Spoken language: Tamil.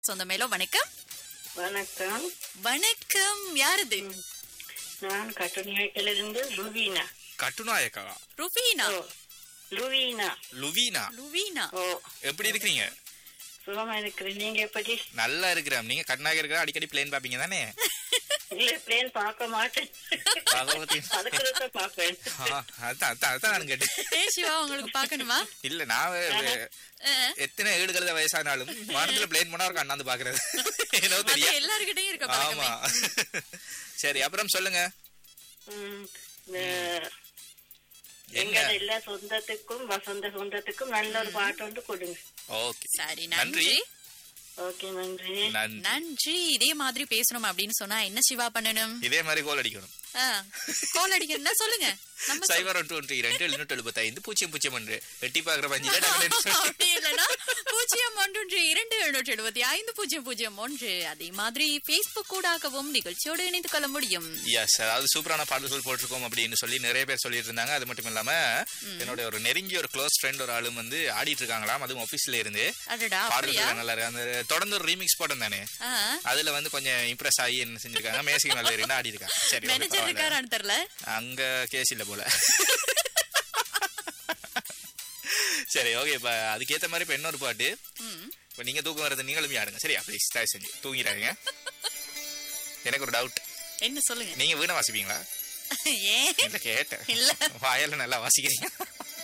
சொந்தமேலோ வணக்கம் வணக்கம் வணக்கம் யாரது நான் கட்டுநாயக்கிலிருந்து லுவீனா கட்டுநாயக்கா ருபீனா ஓ லுவீனா லுவீனா லுவீனா ஓ எப்படி இருக்கிறீங்க சுகமா இருக்கிறேன் நீங்க எப்படி நல்லா இருக்கிறேன் நீங்க கட்டுநாயக்கர் இருக்கிற அடிக்கடி பிளேன் பாப்பீங்க தானே இல்ல பிளேன் பார்க்க மாட்டேன் பகவதி. அதுக்குள்ள பார்ப்பேன் ஆ, அதான் அதான் அதான் நான் கேட்டேன் ஏ சிவா உங்களுக்கு பார்க்கணுமா இல்ல நான் வே- அஹ், எத்தனை ஏழு கழுத வயசானாலும் வானத்துல பிளேன் போனா ஒரு அண்ணாந்து பாக்குறது ஏதோ அது தெரியும் எல்லாருக்கிட்டையும் இருக்க ஆமா பழக்கமே சரி அப்புறம் சொல்லுங்க ம், இந்த எங்க எங்க எல்லா சொந்தத்துக்கும் வசந்த சொந்தத்துக்கும் நல்ல ஒரு பாட்டு வந்து கொடுங்க ஓகே சரி நன்றி நன்றி ஓகே நன்றி நன்றி நன்றி இதே மாதிரி பேசணும் அப்படின்னு சொன்னா என்ன சிவா பண்ணணும் இதே மாதிரி கோல் அடிக்கணும் கால் அடிக்கிறதா சொல்லுங்க நம்ம சொல்- சைபர் ஒன்று ஒன்று இரண்டு எழுநூற்றி எழுபத்தைந்து பூஜ்ஜியம் பூஜ்ஜியம் ஒன்று எட்டி பாக்குற பஞ்சு டக்குனு அப்படி இல்லைன்னா பூஜ்ஜியம் ஒன்று இரண்டு எழுநூற்றி எழுபத்தி ஐந்து பூஜ்ஜியம் பூஜ்ஜியம் ஒன்று அதே மாதிரி பேஸ்புக் கூடாகவும் நிகழ்ச்சியோடு இணைந்து கொள்ள முடியும் எஸ் அதாவது சூப்பரான பாடல்கள் போட்டிருக்கோம் அப்படின்னு சொல்லி நிறைய பேர் சொல்லிட்டு இருந்தாங்க அது மட்டும் இல்லாம என்னோட ஒரு நெருங்கிய ஒரு க்ளோஸ் ஃப்ரெண்ட் ஒரு ஆளும் வந்து ஆடிட்டு இருக்காங்களாம் அதுவும் ஆபீஸ்ல இருந்து அடடா அப்படியா பாடல்கள் நல்லா இருக்கு அந்த தொடர்ந்து ஒரு ரீமிக்ஸ் படம் தானே ஆ, அதுல வந்து கொஞ்சம் இம்ப்ரெஸ் ஆகி என்ன செஞ்சிருக்காங்க மேசிக் நல்ல இருந்து ஆடி இருக்காங்க சரி okay, மேனேஜர் பரவாயில்ல. இருக்காரான்னு தெரியல அங்க கேஸ் இல்ல போல சரி ஓகே இப்ப அதுக்கேத்த மாதிரி இப்ப இன்னொரு பாட்டு ம். இப்ப நீங்க தூக்கம் வரது நீங்களும் ஆடுங்க சரியா ப்ளீஸ் தயவு செஞ்சு தூங்கிடாதீங்க எனக்கு ஒரு டவுட் என்ன சொல்லுங்க நீங்க வீணை வாசிப்பீங்களா ஏன் இல்ல கேட்டேன் இல்ல வாயால நல்லா வாசிக்கிறீங்க